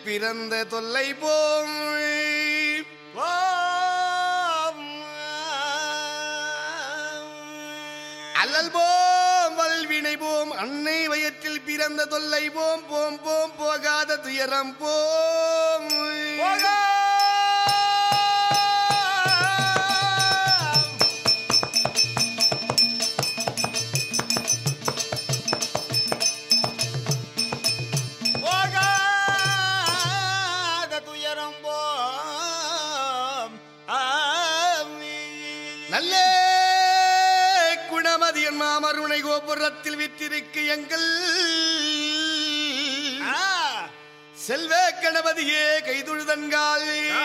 பிறந்த தொல்லை போம் அல்லல் போம் வல்வினை போம் அன்னை வயற்றில் பிறந்த தொல்லை போம் போம் போம் போகாத துயரம் போம் நல்ல குணமதியன் மாமருணை கோபுரத்தில் விற்றிருக்கு எங்கள் செல்வ கணபதியே கைதுழுதன்கால்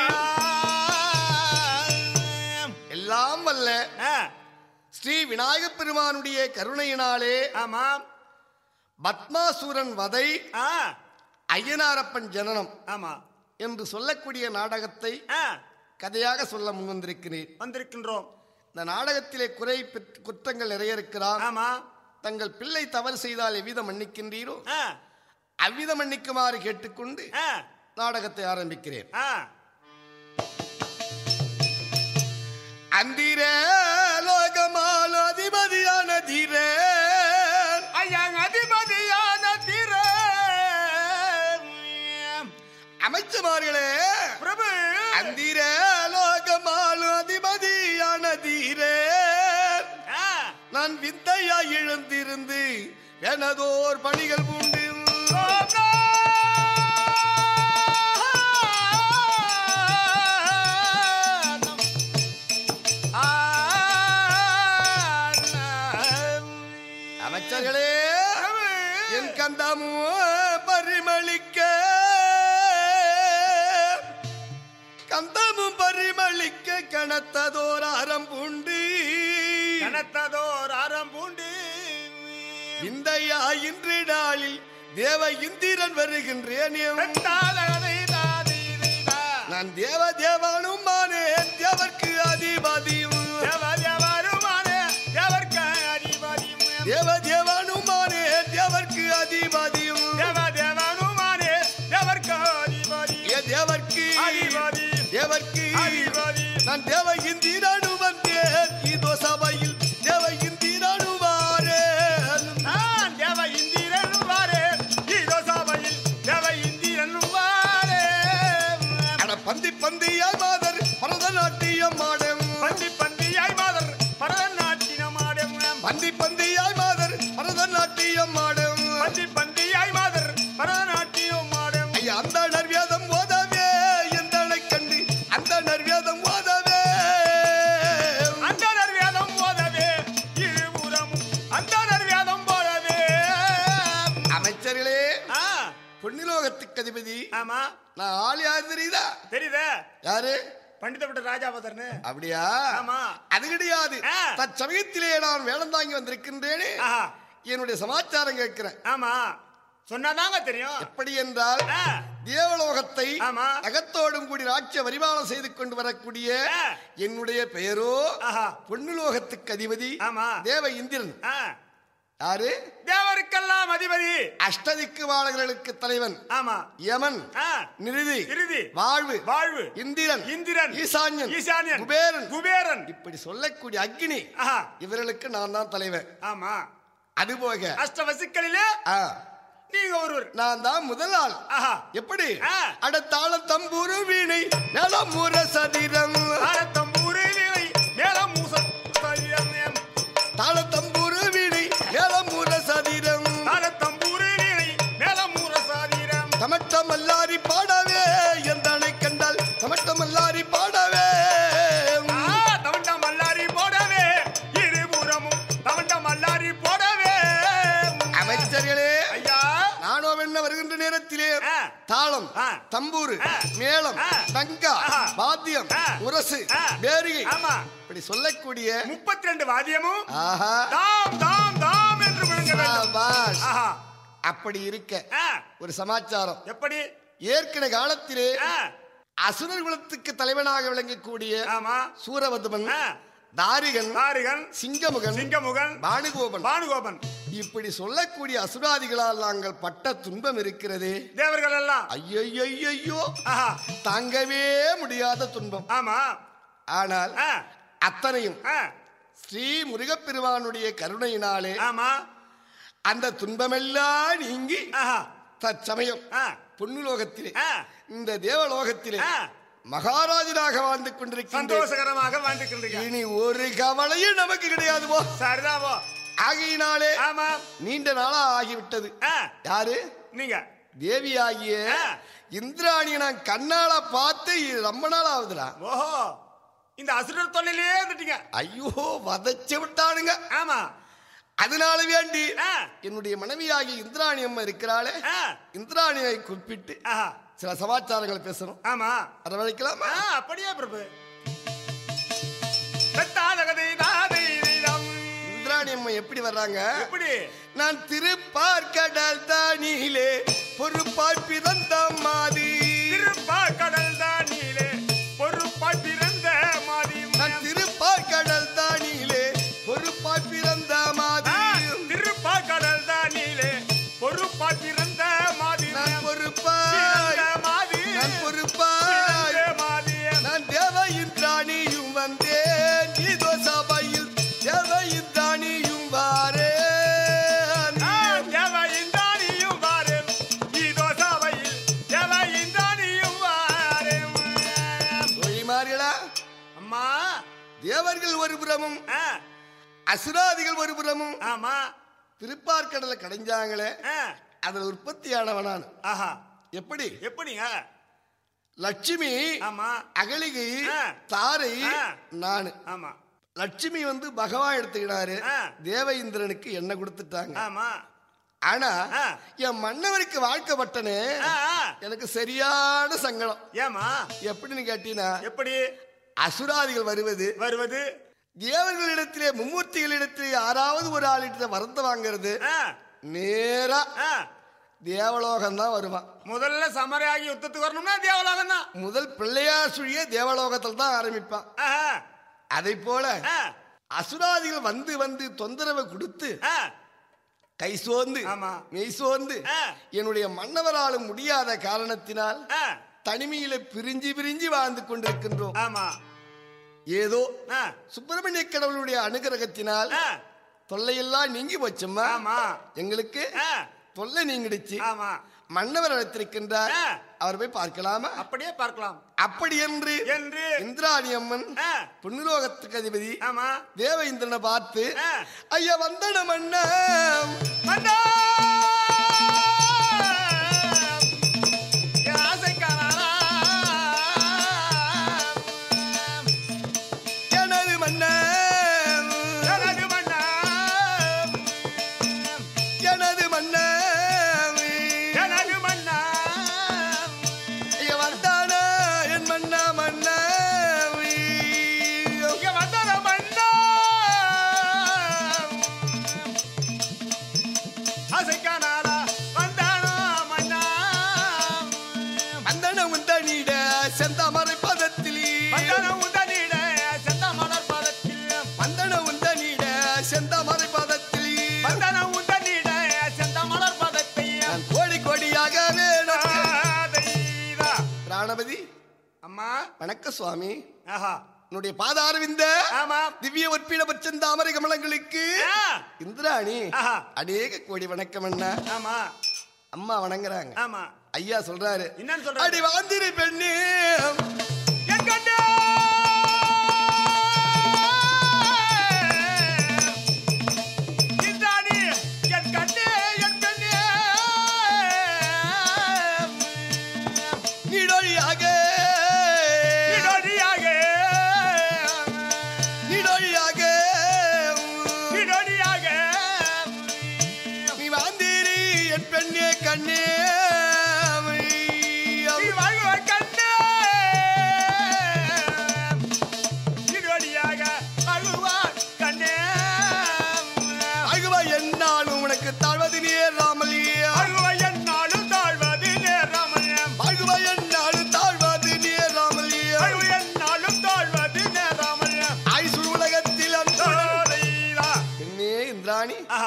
எல்லாம் வல்ல ஸ்ரீ விநாயகப் பெருமானுடைய கருணையினாலே ஆமாம் பத்மாசூரன் வதை ஆ ஐயனாரப்பன் ஜனனம் ஆமா என்று சொல்லக்கூடிய நாடகத்தை ஆ கதையாக சொல்ல முன்வந்திருக்கிறேன் வந்திருக்கின்றோம் இந்த நாடகத்திலே குறை பெற்று- குற்றங்கள் நிறைய இருக்கிறார் ஆமா தங்கள் பிள்ளை தவறு செய்தால் எவ்விதம் மன்னிக்கின்றீரோ ஆ அவ்விதம் மன்னிக்குமாறு கேட்டுக்கொண்டு ஆ நாடகத்தை ஆரம்பிக்கிறேன் ஆ அந்திர லோகமால் அதிபதியான தீரே ஐயா அதிபதியான திர அமைச்சமார்களே பிரபு அந்திர லோகமால் அதிபதியான தீரே ஆ, நான் வித்தையா எழுந்திருந்து எனதோர் பணிகள் உண்டு சோதா. ஆ, அமைச்சர்களே பிரபு. என் கந்தமோ பரிமளிக்க கந்தமும் பரிமளிக்க கனத்ததோர் அறம்புண்டு கனத்ததோர் அறம் பூண்டு இந்தையா இன்று நாளில் தேவ இந்திரன் வருகின்றேன் வெட்டாளனை தாதீதா. நான் தேவ தேவானும் மானேன் தேவர்க்கு அதிபதியும் தேவ தேவருமானே, தேவர்க்கு அதிபதியும். தேவ தேவானும் மானேன் தேவர்க்கு அதிபதியும் தேவ தேவருமானே, தேவர்க்கு அதிபதி. ஏ தேவர்க்கு அதிபதி, தேவர்க்கு அதிபதி. நான் தேவ இந்திரனு வந்தேன் இதோ சபையில் தேவ இந்திரனு வாரேன் நான் தேவ இந்திரன் வாரே, இதோ சபையில் தேவ இந்திரன் வாரே. அட பந்தி பந்தியாய் மாதர் பரதநாட்டியம் ஆடம் பந்தி பந்தியாய் மாதர் பரதநாட்டியமாடும். பந்தி பந்தியாய் மாதர் பரதநாட்டியம் ஆடம் பந்தி பந்தியாய் மாதர் பரதநாட்டியமாடும். ஐயா அந்த நர்வேதம் ஓதவே எந்தனை கண்டு அந்த நர்வேதம் ஓதவே அந்தணர் வேதம் போதவே இருபுறமும் அந்தணர் வேதம் போதவே அமைச்சர்களே ஆ, பொன்னிலோகத்துக்கு அதிபதி ஆமா நான் ஆள் யாரு தெரியுதா தெரியுதே யாரு பண்டிதப்பட்ட ராஜாபதர்னு அப்படியா ஆமா. அது கிடையாது ஆ. தற்சமயத்திலே நான் வேளந்தாங்கி வந்திருக்கின்றேனே ஆஹா, என்னுடைய சமாச்சாரம் கேட்கிறேன் ஆமா சொன்னாதாங்க தெரியும் எப்படி என்றால் ஆ, தேவலோகத்தை ஆமா. அகத்தோடும் கூடி ராட்சிய பரிமாணம் செய்து கொண்டு வரக்கூடிய ஆ. என்னுடைய பெயரோ ஆஹா, பொன்னுலோகத்துக்கு அதிபதி ஆமா. தேவ இந்திரன் ஆ, யாரு தேவருக்கெல்லாம் அதிபதி அஷ்டதிக்கு வாழர்களுக்கு தலைவன் ஆமா யமன் ஆ, நிருதி இறுதி வாழ்வு வாழ்வு இந்திரன் இந்திரன் ஈசான்யன் ஈசான்யன் குபேரன் குபேரன் இப்படி சொல்லக்கூடிய அக்னி ஆஹா, இவர்களுக்கு நான் தான் தலைவன் ஆமா அதுபோக அஷ்டவசுக்களிலே ஆ, நீங்க ஒருவர் நான் தான் முதல் ஆள் ஆஹா எப்படி ஆ. அடுத்தாள தம்புரு வீணை நலமுற சதிரம் தாளத்தம்பூரு வீணை மேலம் மூசம் சதிரம். தாள தம்புரு வீணை நலமுற சதிரம் தாளத்தம்பூரு வீணை மேலம் மூர சாதிரம். தமட்டம் அல்லாரி பாடவே எந்தனை கண்டால் தமட்டம் அல்லாரி பாடவே ஆ, தவண்டம் மல்லாரி போடவே இருபுறமும் தவண்டம் மல்லாரி போடவே அமைச்சர்களே ஐயா நானோ என்ன வருகின்ற நேரத்திலே ஆ. தாளம் ஆ. தம்பூரு ஆ. மேளம் ஆ. தங்கா ஆஹா. வாத்தியம் ஆ. உரசு ஆ. பேரிகை ஆமா இப்படி சொல்லக்கூடிய முப்பத்தி ரெண்டு வாத்தியமும் ஆஹா தாம் தாம் தாம் என்று முழங்க வேண்டும் சாபாஷ். ஆஹா அப்படி இருக்க ஆ, ஒரு சமாச்சாரம் எப்படி ஏற்கனவே காலத்திலே ஆ, அசுரர் குலத்துக்கு தலைவனாக விளங்கக்கூடிய ஆமா சூரவதுமன் ஆ. தாரிகன் தாரிகன் சிங்கமுகன் சிங்கமுகன் பானுகோபன் பானுகோபன் இப்படி சொல்லக்கூடிய அசுராதிகளால் நாங்கள் பட்ட துன்பம் இருக்கிறதே தேவர்கள் எல்லாம் ஐயோ ஆஹா தாங்கவே முடியாத துன்பம் ஆமா ஆனால் ஆ, அத்தனையும் ஆ, ஸ்ரீ முருகப்பெருமானுடைய கருணையினாலே ஆமா அந்த துன்பமெல்லாம் நீங்கி ஆஹா தற்சமயம் ஆ, பொன்னுலோகத்திலே ஆ, இந்த தேவலோகத்திலே ஆ. மகாராஜனாக வாழ்ந்து கொண்டிருக்கின்ற சந்தோஷகரமாக வாழ்ந்துக்கின்றீங்க இனி ஒரு கவலையும் நமக்கு கிடையாது போ சரிதாவோ ஆகையினாலே ஆமா நீண்ட நாளா ஆகிவிட்டது ஆ, யாரு நீங்க தேவியாகிய ஆ. இந்திராணியை நான் கண்ணால பார்த்து இது ரொம்ப நாள் ஆகுதுடா ஓஹோ இந்த அசுரர் தொல்லையிலே இருந்துட்டீங்க ஐயோ வதச்சு விட்டானுங்க ஆமா அதனால வேண்டி ஆ, என்னுடைய மனைவியாகிய இந்திராணி அம்மா இருக்கிறாளே ஆ, இந்திராணியை குறிப்பிட்டு ஆஹா சில சமாச்சாரங்கள் பேசணும் ஆமா அரவழைக்கலாமா ஆ, அப்படியே பிரபு தத்தாதகதை தாதை தீதம். இந்திராணி அம்மா எப்படி வர்றாங்க எப்படி நான் திருப்பார்கடல் தானியிலே பொறுப்பாய் பிறந்த மாதிரி திருப்பாக்கடல் தானிலே பொறுப்பாய் பிறந்த மாதியும் நான் திருப்பார்கடல் தானியிலே பொறுப்பாய் பிறந்த ஆ, மாதிரி திருப்பாக்கடல் தானிலே பொறுப்பாய் பிறந்த மாதியும் நான் பொறுப்பாய் நான் பொறுப்பாய் நான் தேவ இந்திராணியும் வந்தேன் இதோ சபையில் தேவ இந்திராணியும் வாரேன் மொழிமார்களா தேவர்கள் ஒரு புறமும் அசுராதிகள் ஒரு புறமும் திருப்பார்கடலை கடைஞ்சாங்களே அதுல உற்பத்தியானவனான் எப்படி எப்படிங்க லட்சுமி ஆமா அகலிகை ஆ. தாரை ஆ. நானு ஆமா லட்சுமி வந்து பகவான் எடுத்துக்கினாரு ஆ. தேவ இந்திரனுக்கு என்ன கொடுத்துட்டாங்க ஆமா ஆனா ஆ. என் மன்னவருக்கு வாழ்க்கப்பட்டனே ஆ, ஆ. எனக்கு சரியான சங்கடம் ஏமா எப்படின்னு கேட்டீங்கன்னா எப்படி அசுராதிகள் வருவது வருவது தேவர்களிடத்திலே மும்மூர்த்திகளிடத்திலே யாராவது ஒரு ஆளிடத்துல வரந்த வாங்குறது ஆ, நேரா ஆ. தேவலோகம் தான் வருவான் முதல்ல சமரையாகி யுத்தத்துக்கு வரணும்னா தேவலாகம் தான் முதல் பிள்ளையார் சுழிய தேவலோகத்தில் தான் ஆரம்பிப்பான் அதை போல அசுராதிகள் வந்து வந்து தொந்தரவை கொடுத்து கை சோர்ந்து ஆமா. மெய் சோர்ந்து ஆ. என்னுடைய மன்னவராலும் முடியாத காரணத்தினால் தனிமையில பிரிஞ்சு பிரிஞ்சு வாழ்ந்து கொண்டிருக்கின்றோம் ஆமா ஏதோ ஆ, சுப்பிரமணிய கடவுளுடைய அனுகிரகத்தினால் ஆ, தொல்லையெல்லாம் நீங்கி போச்சம்மா ஆமா எங்களுக்கு ஆ, தொல்லை நீங்கிடுச்சு ஆமா மன்னவர் அழைத்திருக்கின்றார் ஆ. அவர் போய் பார்க்கலாமா அப்படியே பார்க்கலாம் அப்படி என்று என்று இந்திராணி அம்மன் ஆ, புண்ணுலோகத்துக்கு அதிபதி ஆமா தேவ இந்திரனை பார்த்து ஆ. ஐயா வந்தன மன்னா அண்ணா! என் ஆசைக்காரனா? எனது மன்னா எனது மன்னா. எனது மன்னா எனது மன்னா. ஐயா வந்தானா என் மன்னா மன்னா இங்க வந்தன மன்னா. ஆசைக்காரனா? வந்தானா மன்னா. வந்தன முந்தனிட செந்தாமரை பதத்திலே வந்தன உந்தனிட செந்த மலர் பாதத்தில். வந்தன உந்தனிட செந்தாமரை பதத்திலே வந்தன உந்தனிட செந்த மலர் பாதத்தை. நான் கோடி கோடியாக வேணும் ஆதைதா. பிராணபதி அம்மா வணக்க சுவாமி ஆஹா உன்னுடைய பாதாரவிந்த ஆமா திவ்ய ஒற்பிட பச்சம் தாமரை கமலங்களுக்கு ஆ, இந்திராணி ஆஹா. அநேக கோடி வணக்கம் அண்ணா ஆமா அம்மா வணங்குறாங்க ஆமா ஐயா சொல்றாரு என்னன்னு சொல்றாரு? அடி வாந்திரி பெண்ணே என் கண்ணே! இந்தாடி, என் கண்ணே, என் கண்ணே! நீடொழியாக இடொடியாக, நீடொழியாக இடொடியாக. நீ வாந்திரி என் பெண்ணே கண்ணே நீ வாழ்க கண்ணே!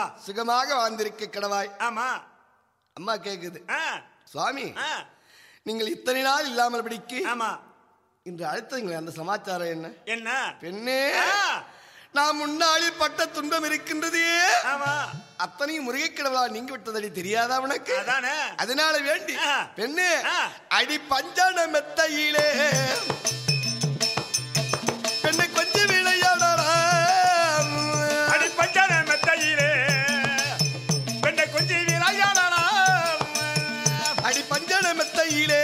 சுகமாக வாழ்ந்திருக்க கடவாய் ஆமா அம்மா கேக்குது ஆ, சுவாமி ஆ, நீங்கள் இத்தனை நாள் இல்லாமல் படிக்கு ஆமா இன்று அழுத்தங்களே அந்த சமாச்சாரம் என்ன என்ன பெண்ணே ஆ, நான் முன்னாளில் பட்ட துன்பம் இருக்கின்றதே ஆமா அத்தனையும் முருகைக்கிடவா நீங்கி விட்டதடி தெரியாதா உனக்கு அதானே அதனால வேண்டி ஆ. பெண்ணே ஆ. அடி பஞ்சான மெத்தையிலே பெண்ணை கொஞ்சம் விளையாடலாம் அடி பஞ்சான மெத்தையிலே பெண்ணை கொஞ்சம் விளையாடலாம் அடி பஞ்சான மெத்தையிலே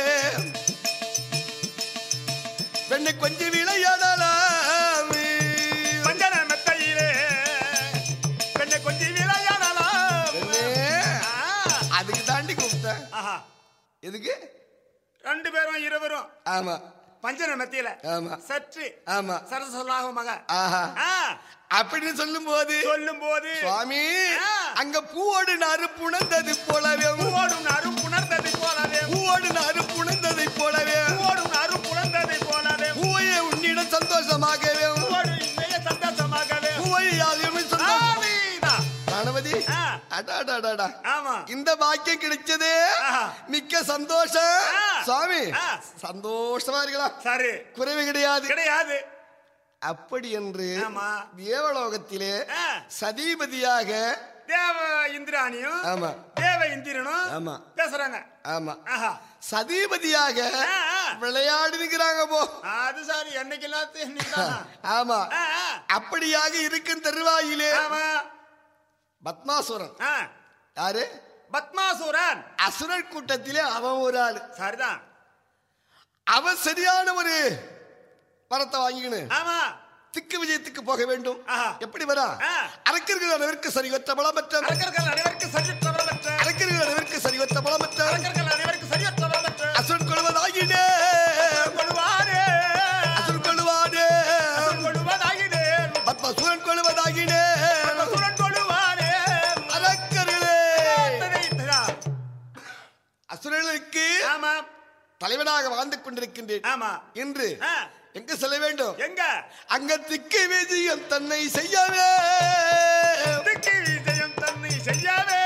பெண்ணை கொஞ்சம் விளையாடலாம் பஞ்சான மெத்தையிலே பெண்ணை கொஞ்சம் விளையாடலாம் பெண்ணே, ஆ, அதுக்கு தாண்டி கூப்பிட்டேன் ஆஹா எதுக்கு ரெண்டு பேரும் இருவரும் ஆமா பஞ்சன மெத்தையில ஆமா சற்று ஆமா சரசலாகமாக ஆஹா ஆ, அப்படின்னு சொல்லும் போது சொல்லும் போது சுவாமி ஆ. அங்க பூவோடு நறு புணர்ந்தது போலவே பூவோடும் அரும் புணர்ந்ததை போலவே பூவோடு நறு புணர்ந்ததை போலவே பூவோடும் அரும் புணர்ந்ததை போலவே பூவையை உன்னிடம் சந்தோஷமாகவே பூவோடு இன்றைய சந்தோஷமாகவே பூவையாலும் சந்தோஷம் ஆமீனா. கணபதி ஆ. அடாடாடாடா ஆமா இந்த பாக்கியம் கிடைச்சதே ஆஹா. மிக்க சந்தோஷம் ஆ. சுவாமி ஆ. சந்தோஷமா இருக்கலாம் சரி குறைவு கிடையாது கிடையாது அப்படி என்று ஆமா. தேவலோகத்திலே ஆ. சதிபதியாக தேவ இந்திராணியும் ஆமா தேவ இந்திரனும் ஆமா. பேசுறாங்க ஆமா ஆஹா சதிபதியாக ஆ, ஆ. விளையாடி நிற்கிறாங்க போ அது சாரி என்னைக்கு எல்லாத்தையும் இன்னைக்குதானா? ஆமா ஆ, ஆ. அப்படியாக இருக்கும் தருவாயிலே ஆமா பத்மாசுரன் ஆ, யாரு பத்மாசுரன் அசுரர் கூட்டத்திலே அவன் ஒரு ஆளு சரிதான் அவன் சரியான ஒரு பணத்தை வாங்கிக்கணும் ஆமா திக்கு விஜயத்துக்கு போக வேண்டும் ஆஹா. எப்படி வரா ஆ. அரக்கர்கள் அனைவருக்கு சரிவற்ற பலமற்ற அரக்கர்கள் அனைவருக்கு சரியற்றவரமற்ற அரக்கர்கள் அனைவருக்கு சரிவற்ற பலமற்ற அரக்கர்கள் அனைவருக்கு சரியற்றவரமற்ற அசுரன் கொள்வதாகினே கொள்வாரே அசுரன் கொள்வானே கொள்வதாகினே பத்மசூரன் கொள்வதாகினே சுரன் கொள்வாரே அரக்கர்களே தெரியுதா? அசுரர்களுக்கு ஆமா தலைவனாக வாழ்ந்து கொண்டிருக்கின்றேன் ஆமா இன்று ஆ, எங்க செல்ல வேண்டும் எங்க அங்க திக்கு விஜயம் தன்னை செய்யவே திக்கு விஜயம் தன்னை செய்யவே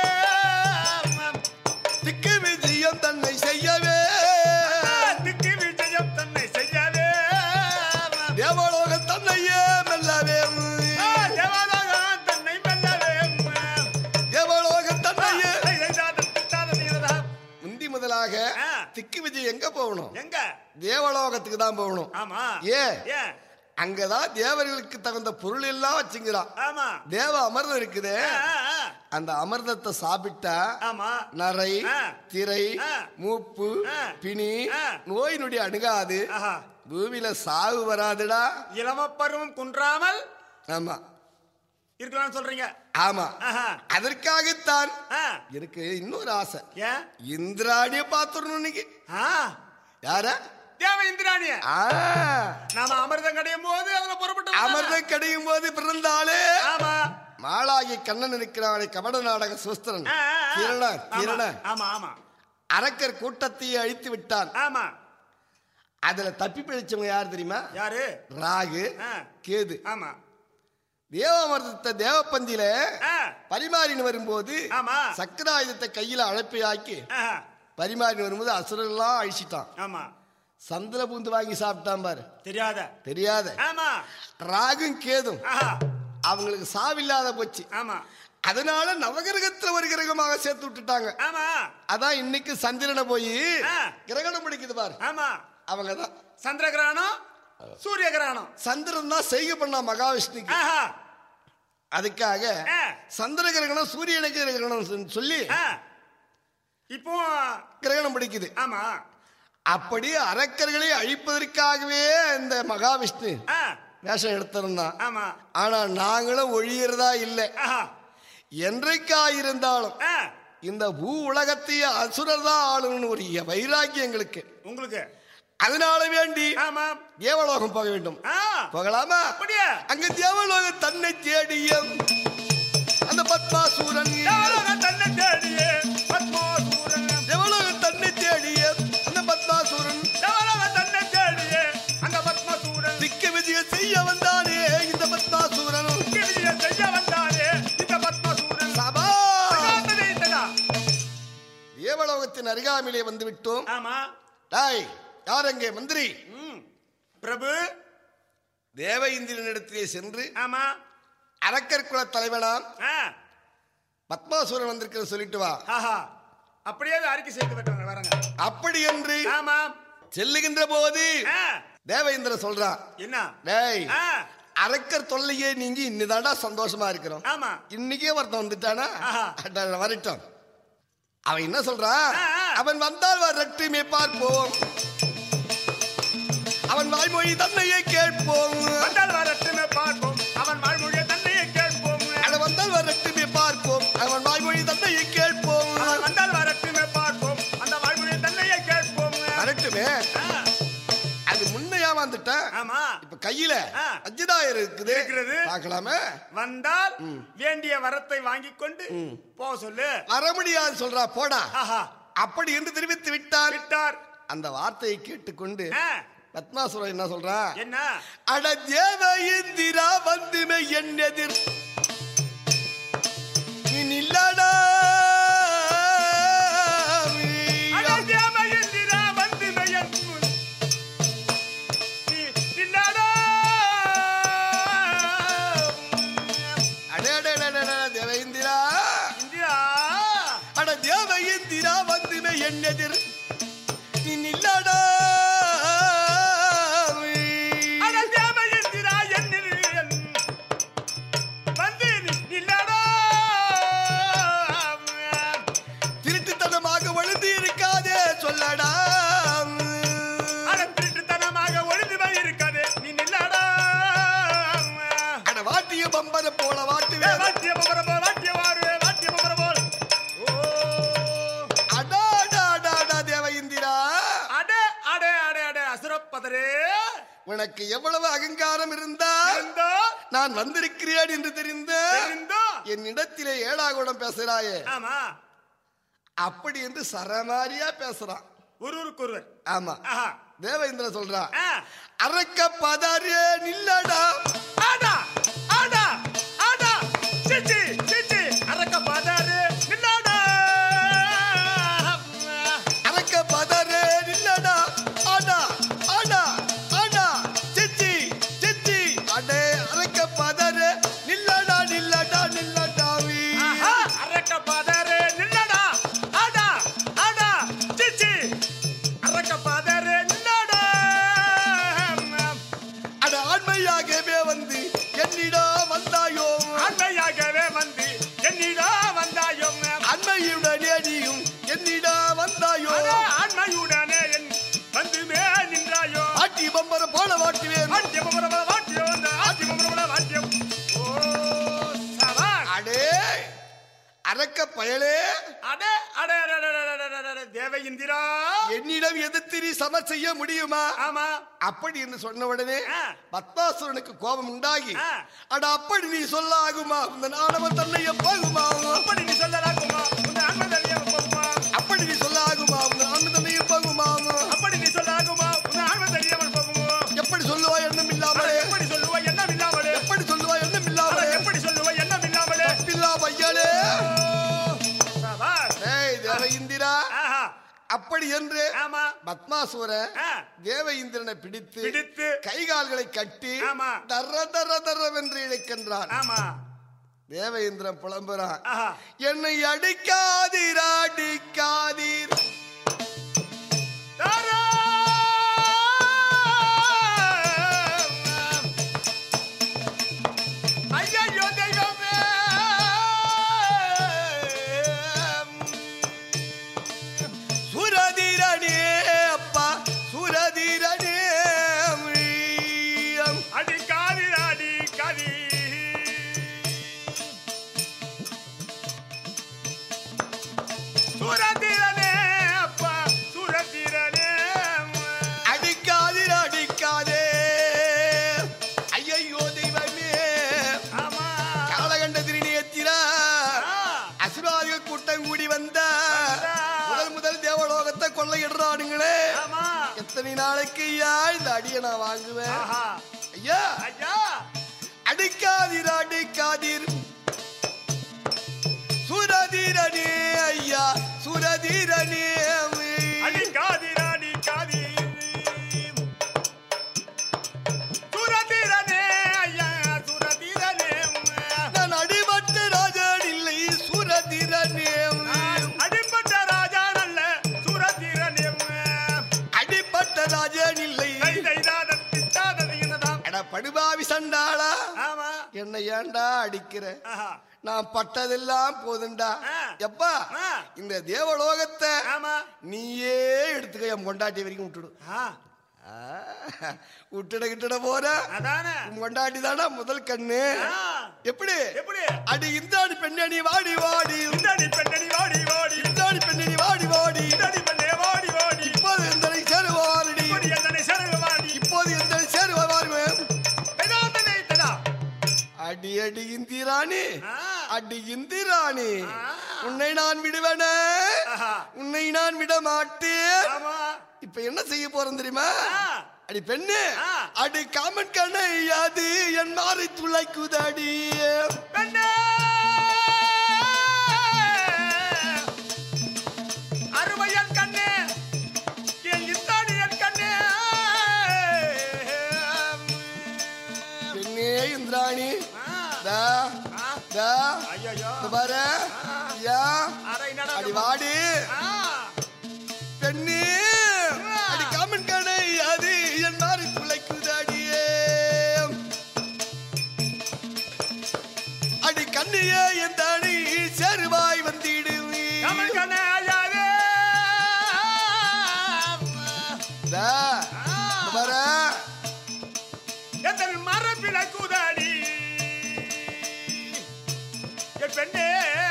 திக்கு விஜயம் தன்னை செய்யவே திக்கு விஜயம் தன்னை செய்யவே தேவலோக தன்னையே மெல்லவே தேவாலயம் தன்னை மெல்லவே தேவலோக தன்னையே செய்தாத திட்டாத நீரதா. முந்தி முதலாக ஆ. திக்கு விஜய் எங்க போகணும் எங்க தேவலோகத்துக்கு தான் போகணும் ஆமா ஏன்? ஏன் அங்கதான் தேவர்களுக்கு தகுந்த பொருள் எல்லாம் வச்சுங்கிறான் ஆமா தேவ அமிர்தம் இருக்குதே ஆ, ஆ, ஆ. அந்த அமிர்தத்தை சாப்பிட்டா ஆமா நரை ஆ. திரை ஆ. மூப்பு ஆ. பிணி ஆ. நோய் நொடி அணுகாது ஆஹா. பூமியில சாவு வராதுடா இளமப்பருவம் குன்றாமல் ஆமா இருக்கலாம்னு சொல்றீங்க ஆமா ஆஹா. அதற்காகத்தான் ஆ, எனக்கு இன்னொரு ஆசை ஏன் இந்திராணிய பாத்துடணும் இன்னைக்கு ஆ, யார தேவ இந்திராணிய ஆ, நாம அமிர்தம் கடையும் போது அதுல புறப்பட்டு அமிர்தம் கிடையும் போது பிறந்தாலே ஆமா மாளாகி கண்ணன் இருக்கிறானே கபட நாடக சுஸ்திரன் ஆ, ஆ, ஆ. கிரண கிரண ஆமா, ஆமா ஆமா அரக்கர் கூட்டத்தையே அழித்து விட்டான் ஆமா அதுல தப்பி பிழைச்சவங்க யார் தெரியுமா யாரு ராகு ஆ, கேது ஆமா தேவாமிர்தத்தை தேவப்பந்தியில ஆ, பரிமாறின்னு வரும்போது ஆமா சக்கராயுதத்தை கையில அழைப்பை ஆக்கி ஆஹா, பரிமாறின்னு வரும்போது அசுரெல்லாம் அழிச்சிட்டான் ஆமா சந்தில பூந்து வாங்கி சாப்பிட்டான் பாரு தெரியாத தெரியாத ஆமா ராகும் கேதும் ஆஹா, அவங்களுக்கு சாவில்லாத போச்சு ஆமா அதனால நவகிரகத்துல ஒரு கிரகமாக சேர்த்து விட்டுட்டாங்க ஆமா அதான் இன்னைக்கு சந்திரனை போய் ஆ. கிரகணம் பிடிக்குது பாரு ஆமா அவங்க தான் சந்திர கிரகணம் சூரிய கிரகணம் சந்திரன் தான் செய்க பண்ணா மகாவிஷ்ணுக்கு ஆஹா, அதுக்காக ஆ. சந்திர கிரகணம் சூரியனுக்கு கிரகணம் சொல்லி ஆ. இப்போ கிரகணம் பிடிக்குது ஆமா அப்படி அரக்கர்களை அழிப்பதற்காகவே இந்த மகாவிஷ்ணு ஆ, வேஷம் எடுத்திருந்தான் ஆமா ஆனா நாங்களும் ஒழியறதா இல்லை ஆஹா, என்றைக்கா இருந்தாலும் ஆ, இந்த பூ உலகத்தையே அசுரர் தான் ஆளுன்னு ஒரு வைராக்கியம் எங்களுக்கு உங்களுக்கு அதனால வேண்டி ஆமா தேவலோகம் போக வேண்டும் ஆ, போகலாமா அப்படியே அங்க தேவலோகம் தன்னை தேடியும் அந்த பத்மாசூரன் தேவலோகம் தன்னை தேடியே பத்மாசூரன் தேவலோகம் தன்னை தேடியும் அந்த பத்மாசூரன் தேவலோகம் தன்னை தேடியே அந்த பத்மசூரன் திக்க விஜய செய்ய வந்தானே இந்த பத்மாசூரன் விஜயம் செய்ய வந்தாரே இந்த பத்மசூரன் அருகாமையிலே வந்து விட்டோம் ஆமா டாய் யார் அங்கே மந்திரி ம். பிரபு தேவ இந்திரனிடத்திலே சென்று ஆமா அரக்கர் குல தலைவனாம் ஆ. பத்மாசுரன் வந்திருக்கிற சொல்லிட்டு வா ஆஹா அப்படியே அறிக்கை செய்து விட்டாங்க வரங்க அப்படி என்று ஆமா செல்லுகின்ற போது ஆ. தேவேந்திர சொல்றான் என்ன டேய் ஆ. அரக்கர் தொல்லையே நீங்கி இன்னதாடா சந்தோஷமா இருக்கிறோம் ஆமா இன்னைக்கே ஒருத்தன் வந்துட்டானா ஆஹா. அட, வரட்டும் அவன் என்ன சொல்றான் ஆ, ஆ. அவன் வந்தால் வரட்டுமே பார்ப்போம் அவன் வாய்மொழி தன்னையே கேட்போம் வந்தால் வரட்டுமே பார்ப்போம் அவன் வாழ்மொழியை தன்னையே கேட்போம் அட வந்தால் வரட்டுமே பார்ப்போம் அவன் வாய்மொழி தன்னையே கேட்போம் அவன் வந்தால் வரட்டுமே பார்ப்போம் அந்த வாழ்மொழியை தன்னையே கேட்போம் வரட்டுமே ஆ. அது முன்னையா வந்துட்டேன் ஆமா இப்ப கையில ஆ. அஞ்சுதாயிரம் இருக்குது இருக்கிறது. பார்க்கலாமே வந்தால் வேண்டிய வரத்தை வாங்கிக் கொண்டு போ சொல்லு வர முடியாது சொல்றா போடா ஆஹா அப்படி என்று தெரிவித்து விட்டார் விட்டார் அந்த வார்த்தையை கேட்டுக்கொண்டு ஆ. பத்மாசுரன் என்ன சொல்றான் என்ன அட தேவ இந்திரா வந்துமே என் எதிர் நீ நில்லடா அடங்கியமையிந்திரா வந்து மெய்யன் முன். நீ நில்லாடா. அடே அடே அடே, அடே, அடே, தேவ இந்திரா இந்திரா. அட தேவ இந்திரா வந்துமே என் எதிர் நீ நில்லடா அடங்கியமையிந்திரா என்னில் என். வந்து நீ நில்லாடா. திருட்டுத்தனமாக வழுந்து இருக்காதே சொல்லடா அட திருட்டுத்தனமாக ஒளிந்து போய் இருக்காதே, நீ நில்லாடா. அட வாட்டிய பம்பர போல ஏ, வாட்டுவே வாத்திய பம்பர போல், வாத்திய வாரு, வாத்திய பம்பர போல். ஓ அடா அடா, அடா, அடா, தேவ இந்திரா அடே அடே அடே அடே அசுரப்பதரே உனக்கு எவ்வளவு அகங்காரம் இருந்தா இருந்தோ நான் வந்திருக்கிறேன் என்று தெரிந்த தெரிந்தோ என்னிடத்திலே ஏடாகுடம் பேசுறாயே ஆமா அப்படி என்று சரமாரியா பேசுறான் ஒருவருக்கு ஒருவர் ஆமா ஆஹா தேவேந்திரன் சொல்றான் ஆ. அரக்க பதாரே நில்லடா ஆடா ஆடா ஆடா சிச்சி சிச்சி அரக்க பாதாரு நில்லாடா அரக்க பதாரே நில்லடா ஆடா ஆடா ஆடா சிச்சி சிச்சி அடே அரக்க பதாரே நில்லடா நில்லடா நில்லடாவி ஆஹா அரக்க பாதாரு நில்லடா ஆடா ஆடா சிச்சி அரக்க பாதாரு நில்லாடா அட ஆண்மையாகவே வந்து என்னிடம் வந்தாயோ ஆண்மையாகவே வந்து என்னிடா வந்தாயும் அண்மையுடனே நீயும் என்னிடம் வந்தாயோ அட ஆண்மையுடனே என் வந்துமே நின்றாயோ ஆட்டி பம்பரம் போல வாட்டுவேன் வாத்தியம் பரபர வாத்தியம் அந்த ஆத்தியம் பரபர வாத்தியம் ஓ சவான் அடே அரக்க பயலே அடே அடே அடே, அடே, அடே, அடே, அடே, அடே, தேவ இந்திரா என்னிடம் எதிர்த்து நீ சம செய்ய முடியுமா ஆமா அப்படி என்று சொன்ன உடனே ஆ. பத்மாசுரனுக்கு கோபம் உண்டாகி ஆ. அட அப்படி நீ சொல்ல ஆகுமா இந்த நாணவன் தன்னை எப்பாகுமா அப்படி நீ சொல்லலாகுமா உன் ஆன்ம தனியா போகுமா அப்படி நீ சொல்ல ஆகுமா இந்த ஆணவன் தன்னை எப்பாகுமா அப்படி நீ சொல்லாகுமா உன் ஆன்ம தனியாமல் போகுமோ எப்படி சொல்லுவா எண்ணம் அட, இல்லாமலே எப்படி சொல்லுவ எண்ணம் இல்லாமலே எப்படி சொல்லுவா எண்ணம் அட, இல்லாமலே எப்படி சொல்லுவ எண்ணம் இல்லாமலே பில்லா பையலே சபாஷ். ஏய் தேவ இந்திரா ஆஹா அப்படி என்று ஆமா பத்மாசுர ஆ. தேவ இந்திரனை பிடித்து பிடித்து கை கால்களை கட்டி ஆமா. தர தர தரவென்று இழைக்கின்றான் ஆமா தேவ இந்திரன் புலம்புறான் ஆஹா என்னை அடிக்காதீர் அடிக்காதீர் தாரா! ஐயையோ தெய்வமே! சுரதீரனே அப்பா சுரதீரனே அடிக்காதி, அடிக்காதி. சூரத்தீரனே, அப்பா, சூரத்தீரனே. அடிக்காதீர் அடிக்காதே ஐயையோ தெய்வமே ஆமா. காலகண்ட திருநேத்திரா ஆ. அசுராதிகள் கூட்டம் கூடி வந்த வந்தா. முதல் முதல் தேவலோகத்தை கொள்ளையிடுறானுங்களே ஆமா. எத்தனை நாளைக்கு ஐயா இந்த அடியை நான் வாங்குவேன் ஆஹா. ஐயா ஐயா அடிக்காதீர் அடிக்காதீர் சுரதீரனே ஐயா சுரதீரனே சண்டாளா ஆமா என்னை ஏன்டா அடிக்கிற ஆஹா. நான் பட்டதெல்லாம் போதுண்டா ஆ. எப்பா ஆ. இந்த தேவலோகத்தை ஆமா நீயே எடுத்துக்க என் பொண்டாட்டி வரைக்கும் விட்டுடு ஆ, ஆ, விட்டுட கிட்டுட போற அதானே உன் பொண்டாட்டி தானா முதல் கண்ணு ஆ. எப்படி எப்படி அடி இந்தாடி பெண்ணி வாடி வாடி இந்தாடி பெண்ணடி வாடி வாடி இந்தாடி பெண்ணி வாடி வாடி இந்தாடி பெண்ணே வாடி வாடி இப்போது எந்தனை சேருவாரடி இப்படி எத்தனை சரகு வாடி இப்போது எந்தனை சேருவாருமே பெதாந்தனை தடா அடி அடி இந்திராணி ஆ. அடி இந்திராணி ஆ. உன்னை நான் விடுவேனே ஆஹா. உன்னை நான் விட மாட்டேன் ஆமா இப்ப என்ன செய்ய போறேன் தெரியுமா ஆ. அடி பெண்ணு ஆ. அடி காமன் கண்ணை அது என் மாறி துளைக்குதடி பெண்ணே அருமையன் கண்ணே என் இந்தாடி என் கண்ணே பெண்ணே இந்திராணி ஆ. தா ஆ. தா ஐயையோ. இந்த பாரு யா அரை நடனம். அடி வாடி ஆ. பெண்ணே அடி காமன் கண்ணை அது என் மாறி துளைக்குதடியே அடி கண்ணியே என் தனி சேருவாய் வந்திடுவி கமல் கண்ணே ஐயாவே. தா இந்த பாரு எத்தன் மரபில குதாடி என் பெண்ணே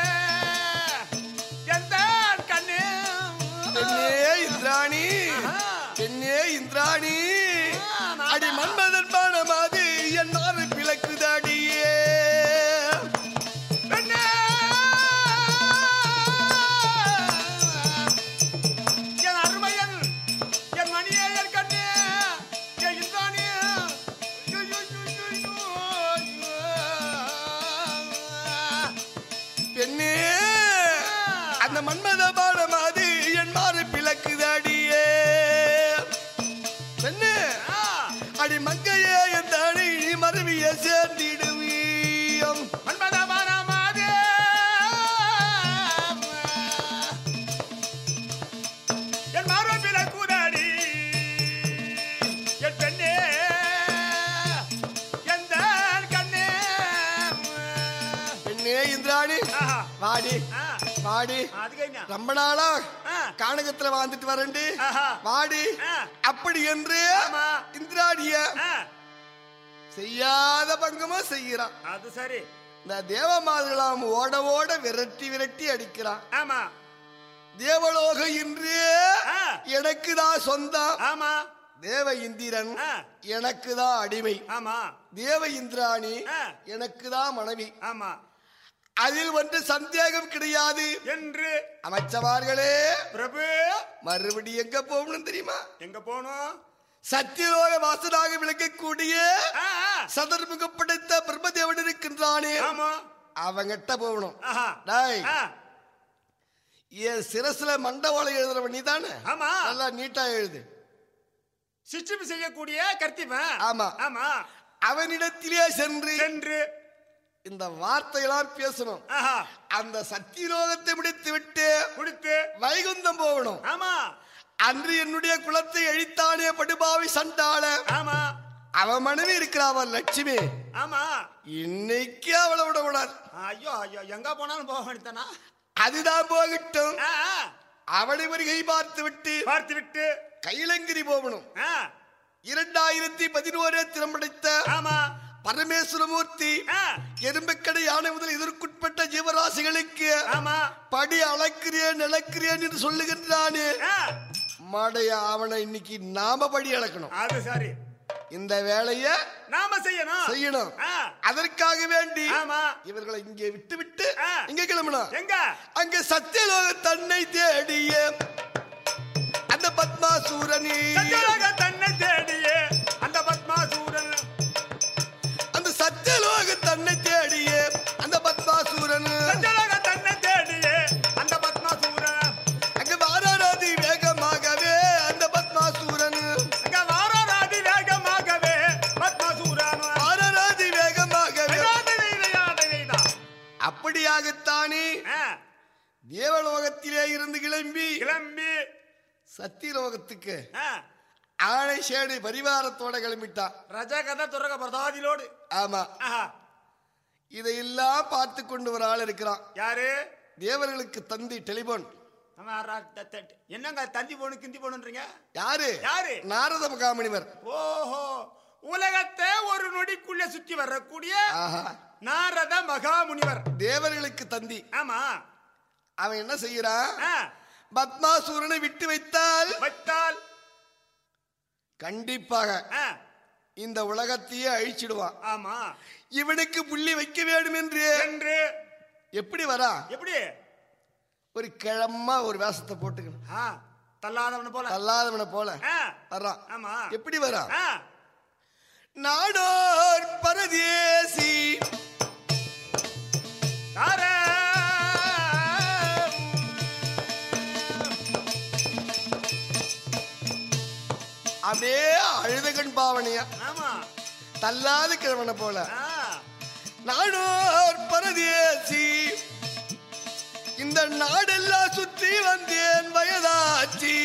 எந்த கண்ணே பெண்ணே இந்திராணி ஆஹா. பெண்ணே இந்திராணி ஆ, நானா? அடி மன்மதன் பானமாது என் மாறு பிளக்குதடியே பெண்ணே என் அருமையன் என் மணியே என் கண்ணே என் இந்தானே பெண்ணே அந்த மன்மத பானமாது என் மாறு பிளக்குதடியே பெண்ணே அடி மங்கையே என் தனி மருவிய சேர்ந்திடுவீம் மன்மதமானமாதே. என் மார்பில கூதாடி, என் பெண்ணே, எந்தன் கண்ணே. பெண்ணே இந்திராணி ஆஹா. வாடி ஆ, வாடி அதுக்கு என்ன? ரொம்ப நாளா ஆ. கானகத்துல வாழ்ந்துட்டு வரேன்டி ஆஹா. வாடி ஆ. அப்படி என்று ஆமா. இந்திராணிய ஆ, செய்யாத பங்கமா செய்யறான் அது சரி இந்த தேவமாதுகளாம் ஓட ஓட விரட்டி விரட்டி அடிக்கிறான் ஆமா தேவலோக இன்று ஆ. எனக்கு தான் சொந்தம் ஆமா தேவ இந்திரன் ஆ. எனக்கு தான் அடிமை ஆமா தேவ இந்திராணி ஆ. எனக்கு தான் மனைவி ஆமா அதில் ஒன்று சந்தேகம் கிடையாது என்று அமைச்சவார்களே பிரபு மறுபடி எங்க போகணும் தெரியுமா எங்க போனோம் சத்தியலோக வாசனாக விளக்கக்கூடிய ஆ, ஆ. சதர்முக படைத்த பிரம்மதேவன் இருக்கின்றானே ஆமா அவங்கிட்ட போகணும் ஆஹா. டேய் ஆ, என் சிரசுல மண்டவோலை எழுதுறவன் நீ தானே ஆமா நல்லா நீட்டா எழுது சிற்றம் செய்யக்கூடிய கர்த்திவன் ஆமா. ஆமா அவனிடத்திலே சென்று சென்று இந்த வார்த்தையெல்லாம் பேசணும் ஆஹா அந்த சத்தியலோகத்தை முடித்து விட்டு கொடுத்து வைகுந்தம் போகணும் ஆமா அன்று என்னுடைய குலத்தை அழித்தானே படுபாவி சண்டாள ஆமா அவன் மனைவி இருக்கிறாவ லட்சுமி ஆமா இன்னைக்கு அவளை விட கூடாது ஐயோ ஐயோ எங்க போனாலும் போக வேண்டியதானா அதுதான் போகட்டும் ஆ, ஆ. அவளை வருகை பார்த்து விட்டு பார்த்து விட்டு கைலங்கிரி போகணும் ஆ, இரண்டாயிரத்தி பதினோரே திறம்படைத்த ஆமா பரமேஸ்வரமூர்த்தி ஆ, எறும்புக்கடை யானை முதல் இதற்குட்பட்ட ஜீவராசிகளுக்கு ஆமா படி அளக்கிறேன் இழக்கிறேன் என்று சொல்லுகின்றானே ஆ, மாடைய அவனை இன்னைக்கு நாம படி அளக்கணும் அது சரி இந்த வேலைய நாம செய்யணும் செய்யணும் ஆ, அதற்காக வேண்டி ஆமா இவர்களை இங்கே விட்டு விட்டு ஆ. இங்க கிளம்பணும் எங்க அங்க சத்தியலோக தன்னை தேடிய அந்த பத்மாசூரனி சத்தியலோக தன்னை தேடியே அந்த பத்மாசூரன் அந்த சத்தியலோக தன்னை தேடிய அந்த பத்மாசூரன் சத்தியலோக தன்னை தேடியே அந்த பத்மாசூரன் அங்க வாராராதி வேகமாகவே அந்த பத்மாசூரன் அங்க வாராராதி வேகமாகவே பத்மாசூரன் வாராராதி வேகமாகவே வேதாதைதான். அப்படியாகத்தானே ஆ, தேவலோகத்திலே இருந்து கிளம்பி கிளம்பி சத்தியலோகத்துக்கு ஆ, ஆணை சேனை பரிவாரத்தோட கிளம்பிட்டான் ரஜ கதை துறக பிரதாதிலோடு ஆமா ஆஹா இதையெல்லாம் பார்த்து கொண்டு ஒரு ஆள் இருக்கிறான் யாரு தேவர்களுக்கு தந்தி டெலிபோன் ஆமா, ரா- த- த- என்னங்க தந்தி போனு கிந்தி போனுன்றீங்க யாரு யாரு? நாரத மகாமுனிவர் ஓஹோ உலகத்தை ஒரு நொடிக்குள்ள சுற்றி வரக்கூடிய ஆஹா நாரத மகாமுனிவர் தேவர்களுக்கு தந்தி ஆமா அவன் என்ன செய்யறான் ஆ, பத்மாசூரனை விட்டு வைத்தால் வைத்தால் கண்டிப்பாக ஆ, இந்த உலகத்தையே அழிச்சிடுவான் ஆமா இவனுக்கு புள்ளி வைக்க வேண்டும் என்று என்று எப்படி வரா எப்படி ஒரு கிழமா ஒரு வேஷத்தை போட்டுக்கணும் ஆ, தள்ளாதவன போல அல்லாதவனை போல ஆ, வர்றான் ஆமா எப்படி வரா ஆ, நாடோர் பரதேசி தாரா. அப்படியே அழுதகன் பாவனையா ஆமா தள்ளாத கிழவனை போல ஆ, நாடோர் பரதேசி இந்த நாடெல்லாம் சுற்றி வந்தேன் வயதாச்சி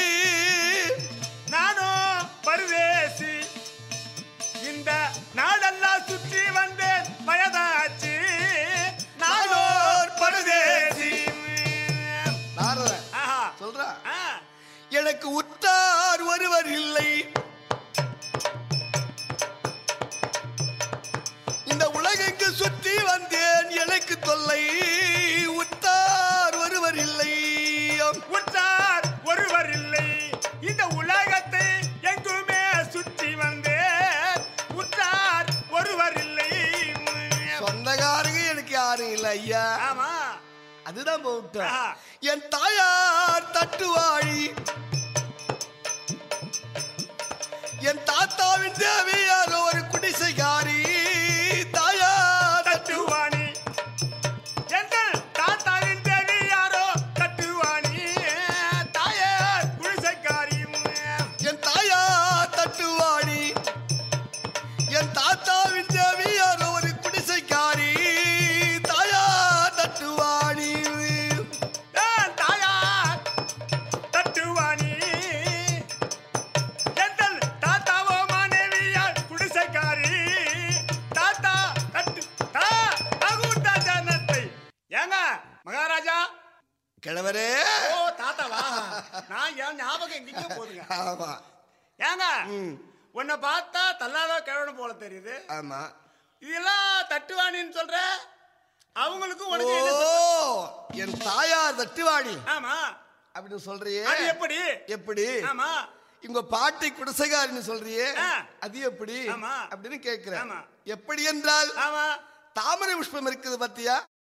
நானும் பரதேசி இந்த நாடெல்லாம் சுற்றி வந்தேன் வயதாச்சு நானோர் பரதேசி நாரதன் ஆஹா சொல்றா ஆ, எனக்கு உத்தார் ஒருவர் இல்லை இந்த உலகெங்கு சுற்றி வந்தேன் எனக்கு தொல்லை உத்தார் ஒருவர் இல்லை உற்றார் ஒருவர் இல்லை இந்த உலகத்தை எங்குமே சுற்றி வந்தேன் உற்றார் ஒருவர் இல்லை சொந்தக்காரங்க எனக்கு யாரும் இல்லை ஐயா ஆமா அதுதான் போட்டோம் ஆஹா. என் தாயார் தட்டுவாழி என் தாத்தாவின் தேவையாரோ ஒரு குடிசைக்காரி தாயார் தட்டு தட்டுவாணி எங்கள் தாத்தாவின் தேவி யாரோ தட்டுவாணி தாயார் குடிசைக்காரி என் தாயார் தட்டுவாழி என் தாத்தாவின் தேவையாரோ ஒரு குடிசைக்காரி தாயார் தட்டுவாணி ஏன் தாயார் தட்டுவாணி எங்கள் தாத்தாவோ மனைவியார் குடிசைக்காரி தாத்தா தட்டு தா அகுண்டா ஜனத்தை ஏங்க மகாராஜா கிழவரே ஓ தாத்தாவா நான் என் ஞாபகம் எங்கேயோ போதுங்க ஆமா ஏங்க ம். உன்னை பார்த்தா தள்ளாத கிழவன் போல தெரியுது ஆமா இதெல்லாம் தட்டுவாணின்னு சொல்ற அவங்களுக்கும் உனக்கு ஓ என்ன சொ- என் தாயார் தட்டுவாணி ஆமா அப்படின்னு சொல்றியே அது எப்படி எப்படி ஆமா உங்க பாட்டி குடிசைகாரின்னு சொல்றியே ஆ. அது எப்படி ஆமா. அப்படின்னு கேக்குறேன் ஆமா. எப்படி என்றால் ஆமா தாமரை புஷ்பம் இருக்குது பத்தியா